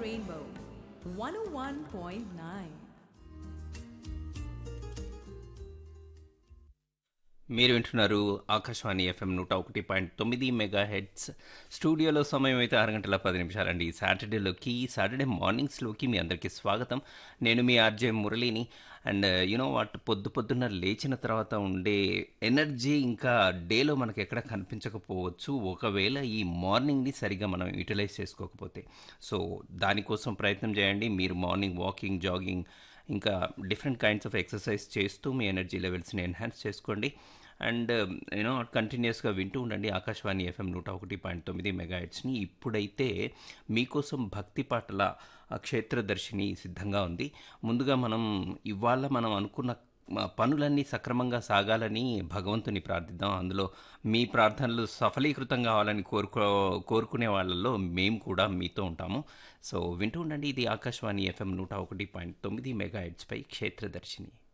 Rainbow 101.9. మీరు వింటున్నారు Akashvani FM నూట ఒకటి పాయింట్ తొమ్మిది మెగా హెడ్స్ స్టూడియోలో సమయం అయితే ఆరు గంటల పది నిమిషాలండి సాటర్డేలోకి సాటర్డే మార్నింగ్స్లోకి మీ అందరికీ స్వాగతం నేను మీ ఆర్జే మురళిని అండ్ యూనో వాట్ పొద్దు పొద్దున్న లేచిన తర్వాత ఉండే ఎనర్జీ ఇంకా డేలో మనకి ఎక్కడ కనిపించకపోవచ్చు ఒకవేళ ఈ మార్నింగ్ని సరిగా మనం యూటిలైజ్ చేసుకోకపోతే సో దానికోసం ప్రయత్నం చేయండి మీరు మార్నింగ్ వాకింగ్ జాగింగ్ ఇంకా డిఫరెంట్ కైండ్స్ ఆఫ్ ఎక్సర్సైజ్ చేస్తూ మీ ఎనర్జీ లెవెల్స్ని ఎన్హాన్స్ చేసుకోండి అండ్ యూనో కంటిన్యూస్గా వింటూ ఉండండి ఆకాశవాణి ఎఫ్ఎం నూట ఒకటి పాయింట్ తొమ్మిది మెగాహెట్స్ని ఇప్పుడైతే మీకోసం భక్తి పాటల ఆ, క్షేత్రదర్శిని సిద్ధంగా ఉంది ముందుగా మనం ఇవాళ మనం అనుకున్న మ, పనులన్నీ సక్రమంగా సాగాలని భగవంతుని ప్రార్థిద్దాం అందులో మీ ప్రార్థనలు సఫలీకృతం కావాలని కోరుకో కోరుకునే వాళ్ళల్లో మేము కూడా మీతో ఉంటాము సో వింటూ ఉండండి ఇది ఆకాశవాణి ఎఫ్ఎం నూట ఒకటి పాయింట్ తొమ్మిది మెగా హెడ్స్పై క్షేత్రదర్శిని